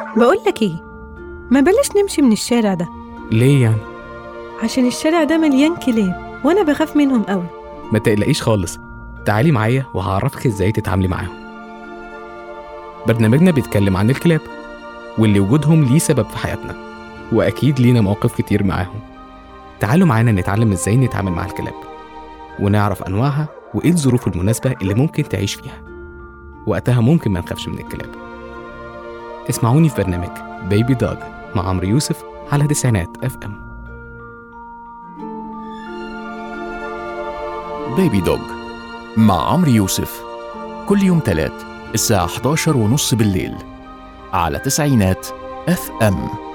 بقول لك ايه ما بلاش نمشي من الشارع ده ليه يعني عشان الشارع ده مليان كلاب وانا بخاف منهم قوي ما تقلقيش خالص تعالي معايا وهعرفك ازاي تتعاملي معاهم برنامجنا بيتكلم عن الكلاب واللي وجودهم ليه سبب في حياتنا واكيد لينا مواقف كتير معاهم تعالوا معانا نتعلم ازاي نتعامل مع الكلاب ونعرف انواعها وايه الظروف المناسبه اللي ممكن تعيش فيها وقتها ممكن ما نخافش من الكلاب اسمعوني في برنامج بيبي دوج مع عمرو يوسف على تسعينات اف ام بيبي دوج مع عمرو يوسف كل يوم تلات الساعة 11 ونص بالليل على تسعينات اف ام